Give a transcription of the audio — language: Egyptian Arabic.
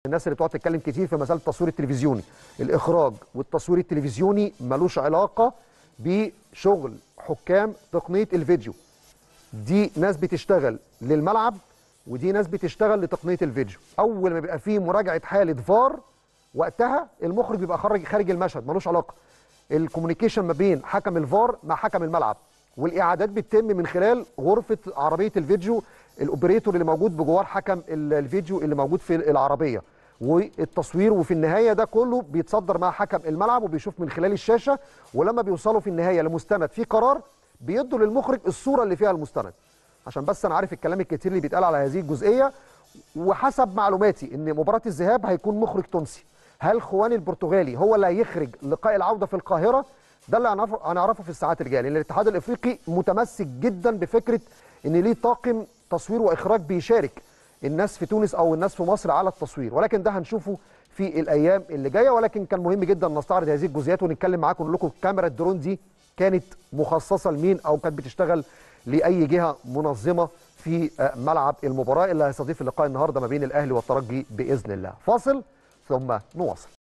الناس اللي بتقعد تتكلم كتير في مساله التصوير التلفزيوني الاخراج والتصوير التلفزيوني ملوش علاقه بشغل حكام تقنيه الفيديو دي ناس بتشتغل للملعب ودي ناس بتشتغل لتقنيه الفيديو اول ما بيبقى فيه مراجعه حاله فار وقتها المخرج بيبقى خارج خارج المشهد ملوش علاقه الكوميونيكيشن ما بين حكم الفار مع حكم الملعب والاعادات بتتم من خلال غرفه عربيه الفيديو الاوبريتور اللي موجود بجوار حكم ال- الفيديو اللي موجود في العربيه والتصوير وفي النهايه ده كله بيتصدر مع حكم الملعب وبيشوف من خلال الشاشه ولما بيوصلوا في النهايه لمستند فيه قرار بيدوا للمخرج الصوره اللي فيها المستند عشان بس انا عارف الكلام الكتير اللي بيتقال على هذه الجزئيه وحسب معلوماتي ان مباراه الذهاب هيكون مخرج تونسي هل خواني البرتغالي هو اللي هيخرج لقاء العوده في القاهره ده اللي هنعرفه هنعرفه في الساعات الجايه لان الاتحاد الافريقي متمسك جدا بفكره ان ليه طاقم تصوير واخراج بيشارك الناس في تونس او الناس في مصر على التصوير ولكن ده هنشوفه في الايام اللي جايه ولكن كان مهم جدا نستعرض هذه الجزئيات ونتكلم معاكم نقول لكم كاميرا الدرون دي كانت مخصصه لمين او كانت بتشتغل لاي جهه منظمه في آه، ملعب المباراه اللي هيستضيف اللقاء النهارده ما بين الاهلي والترجي باذن الله فاصل ثم نواصل